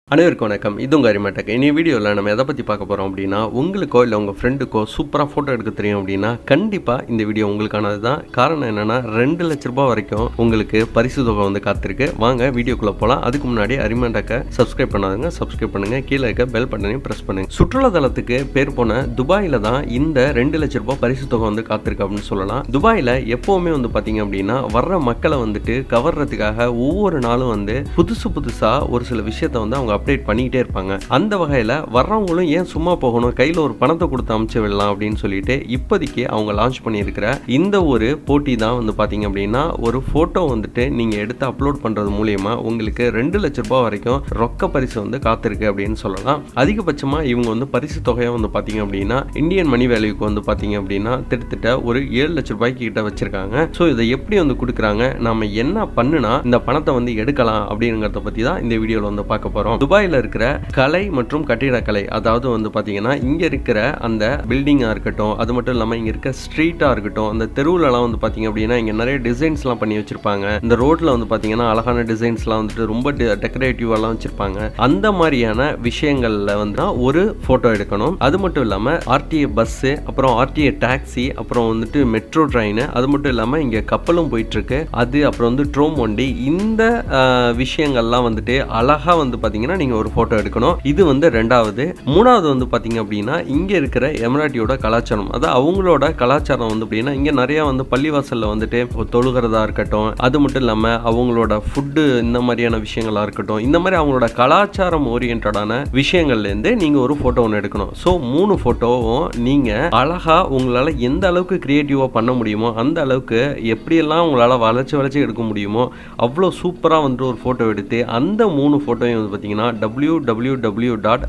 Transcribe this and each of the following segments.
அனைவருக்கும் வணக்கம் இது உங்கள் அரிமேட்டக் இனி வீடியோவில் நம்ம எதை பற்றி பார்க்க போகிறோம் அப்படின்னா உங்களுக்கோ இல்லை உங்கள் ஃப்ரெண்டுக்கோ சூப்பராக ஃபோட்டோ எடுக்க தெரியும் அப்படின்னா கண்டிப்பாக இந்த வீடியோ உங்களுக்கானது தான் காரணம் என்னென்னா ரெண்டு லட்ச ரூபாய் வரைக்கும் உங்களுக்கு பரிசு தொகை வந்து காத்திருக்கு வாங்க வீடியோக்குள்ளே போகலாம் அதுக்கு முன்னாடி அரிமேட்டக்கை சப்ஸ்கிரைப் பண்ணாதுங்க சப்ஸ்கிரைப் பண்ணுங்கள் கீழே இருக்க பெல் பட்டனையும் ப்ரெஸ் பண்ணுங்கள் சுற்றுலாதலத்துக்கு பேர் போன துபாயில் தான் இந்த ரெண்டு லட்ச ரூபாய் பரிசு தொகை வந்து காத்திருக்கு அப்படின்னு சொல்லலாம் துபாயில் எப்போவுமே வந்து பார்த்தீங்க அப்படின்னா வர்ற மக்களை வந்துட்டு கவர்றதுக்காக ஒவ்வொரு நாளும் வந்து புதுசு புதுசாக ஒரு சில விஷயத்த வந்து அவங்க அப்டேட் பண்ணிக்கிட்டே இருப்பாங்க அந்த வகையில் வர்றவங்களும் ஏன் சும்மா போகணும் கையில் ஒரு பணத்தை கொடுத்து அமுச்சு விடலாம் அப்படின்னு சொல்லிட்டு இப்போதைக்கு அவங்க லான்ச் பண்ணியிருக்கிற இந்த ஒரு போட்டி தான் வந்து பார்த்தீங்க அப்படின்னா ஒரு ஃபோட்டோ வந்துட்டு நீங்கள் எடுத்து அப்லோட் பண்ணுறது மூலியமா உங்களுக்கு ரெண்டு லட்ச ரூபாய் வரைக்கும் ரொக்க பரிசு வந்து காத்திருக்கு அப்படின்னு சொல்லலாம் அதிகபட்சமாக இவங்க வந்து பரிசு தொகையை வந்து பார்த்தீங்க அப்படின்னா இந்தியன் மணி வேல்யூக்கு வந்து பார்த்தீங்க அப்படின்னா கிட்டத்தட்ட ஒரு ஏழு லட்ச ரூபாய்க்கு கிட்ட வச்சிருக்காங்க ஸோ இதை எப்படி வந்து கொடுக்குறாங்க நம்ம என்ன பண்ணுனா இந்த பணத்தை வந்து எடுக்கலாம் அப்படிங்கிறத பற்றி தான் இந்த வீடியோவில் வந்து பார்க்க போகிறோம் துபாயில் இருக்கிற கலை மற்றும் கட்டிடக்கலை அதாவது வந்து பார்த்தீங்கன்னா இங்கே இருக்கிற அந்த பில்டிங்காக இருக்கட்டும் அது மட்டும் இல்லாமல் இங்கே இருக்க ஸ்ட்ரீட்டாக இருக்கட்டும் அந்த தெருவுலலாம் வந்து பார்த்தீங்க அப்படின்னா இங்கே நிறைய டிசைன்ஸ்லாம் பண்ணி வச்சிருப்பாங்க இந்த ரோட்டில் வந்து பார்த்தீங்கன்னா அழகான டிசைன்ஸ்லாம் வந்துட்டு ரொம்ப டெக்கரேட்டிவாலாம் வச்சிருப்பாங்க அந்த மாதிரியான விஷயங்களில் வந்து தான் ஒரு ஃபோட்டோ எடுக்கணும் அது மட்டும் இல்லாமல் ஆர்டிஏ பஸ்ஸு அப்புறம் ஆர்டிஏ டாக்ஸி அப்புறம் வந்துட்டு மெட்ரோ ட்ரெயின் அது மட்டும் இல்லாமல் இங்கே கப்பலும் போயிட்டுருக்கு அது அப்புறம் வந்து ட்ரோம் வண்டி இந்த ஆஹ், விஷயங்கள்லாம் வந்துட்டு அழகாக வந்து பார்த்தீங்கன்னா நீங்கள் ஒரு ஃபோட்டோ எடுக்கணும் இது வந்து ரெண்டாவது மூணாவது வந்து பார்த்தீங்க அப்படின்னா இங்கே இருக்கிற எமராட்டியோட கலாச்சாரம் அதாவது அவங்களோட கலாச்சாரம் வந்து அப்படின்னா இங்கே நிறையா வந்து பள்ளிவாசலில் வந்துட்டு தொழுகிறதா இருக்கட்டும் அது மட்டும் இல்லாமல் அவங்களோட ஃபுட்டு இந்த மாதிரியான விஷயங்களாக இருக்கட்டும் இந்த மாதிரி அவங்களோட கலாச்சாரம் ஓரியன்டான விஷயங்கள்லேருந்து நீங்கள் ஒரு ஃபோட்டோ ஒன்று எடுக்கணும் ஸோ மூணு ஃபோட்டோவும் நீங்கள் அழகாக உங்களால் எந்த அளவுக்கு க்ரியேட்டிவாக பண்ண முடியுமோ அந்த அளவுக்கு எப்படியெல்லாம் உங்களால் வளைச்சி வளைச்சி எடுக்க முடியுமோ அவ்வளோ சூப்பராக வந்துட்டு ஒரு ஃபோட்டோ எடுத்து அந்த மூணு ஃபோட்டோயும் வந்து பார்த்தீங்கன்னா W W W dot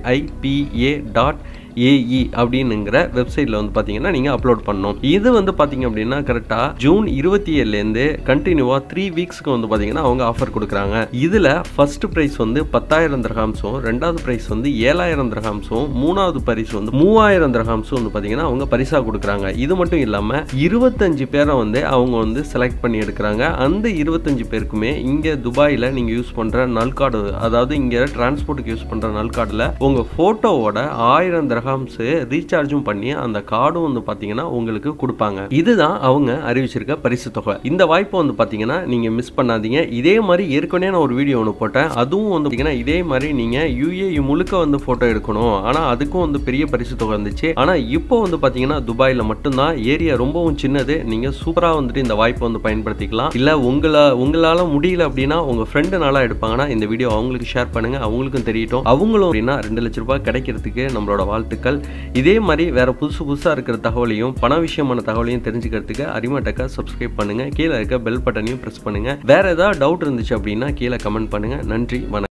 HIPA dot AE அப்படின்னுங்கிற வெப்சைட்டில் வந்து பார்த்தீங்கன்னா நீங்கள் அப்லோட் பண்ணணும் இது வந்து பார்த்தீங்க அப்படின்னா கரெக்டாக ஜூன் இருபத்தி ஏழுலேருந்து கண்டினியூவாக த்ரீ வீக்ஸ்க்கு வந்து பார்த்தீங்கன்னா அவங்க ஆஃபர் கொடுக்குறாங்க இதில் ஃபர்ஸ்ட் ப்ரைஸ் வந்து பத்தாயிரம் திரகாம்ஸும் ரெண்டாவது ப்ரைஸ் வந்து ஏழாயிரம் திரகாம்ஸும் மூணாவது பரிசு வந்து மூவாயிரம் திரகாம்ஸும் வந்து பார்த்தீங்கன்னா அவங்க பரிசாக கொடுக்குறாங்க இது மட்டும் இல்லாமல் இருபத்தஞ்சு பேரை வந்து அவங்க வந்து செலக்ட் பண்ணி எடுக்கிறாங்க அந்த இருபத்தஞ்சு பேருக்குமே இங்கே துபாயில் நீங்கள் யூஸ் பண்ணுற நல்கார்டு அதாவது இங்கே டிரான்ஸ்போர்ட்டுக்கு யூஸ் பண்ணுற நல்கார்டில் உங்கள் ஃபோட்டோவோட ஆயிரம் திரகாம்ஸ் ரீசார்ஜும் பண்ணி அந்த கார்டும் வந்து பார்த்தீங்கன்னா உங்களுக்கு கொடுப்பாங்க இதுதான் அவங்க அறிவிச்சிருக்க பரிசு தொகை இந்த வாய்ப்பை வந்து பார்த்தீங்கன்னா நீங்கள் மிஸ் பண்ணாதீங்க இதே மாதிரி ஏற்கனவே நான் ஒரு வீடியோ ஒன்று போட்டேன் அதுவும் வந்து பார்த்தீங்கன்னா இதே மாதிரி நீங்கள் யூஏஇ முழுக்க வந்து ஃபோட்டோ எடுக்கணும் ஆனால் அதுக்கும் வந்து பெரிய பரிசு தொகை இருந்துச்சு ஆனால் இப்போ வந்து பார்த்தீங்கன்னா துபாயில் மட்டும்தான் ஏரியா ரொம்பவும் சின்னது நீங்கள் சூப்பராக வந்துட்டு இந்த வாய்ப்பை வந்து பயன்படுத்திக்கலாம் இல்லை உங்களை உங்களால் முடியல அப்படின்னா உங்கள் ஃப்ரெண்டு நாளாக எடுப்பாங்கன்னா இந்த வீடியோ அவங்களுக்கு ஷேர் பண்ணுங்க அவங்களுக்கும் தெரியட்டும் அவங்களும் அப்படின்னா ரெண்டு லட்ச ரூபாய் கிடைக்கிறதுக்கு நம்மளோட வாழ்த்துக்கள் இதே மாதிரி வேற புதுசு புதுசாக இருக்கிற தகவலையும் பண விஷயமான தகவலையும் தெரிஞ்சுக்கிறதுக்கு அரிமாட்டக்கா சப்ஸ்கிரைப் பண்ணுங்க கீழே இருக்க பெல் பட்டனையும் ப்ரெஸ் பண்ணுங்க வேற ஏதாவது டவுட் இருந்துச்சு அப்படின்னா கீழே கமெண்ட் பண்ணுங்க நன்றி வணக்கம்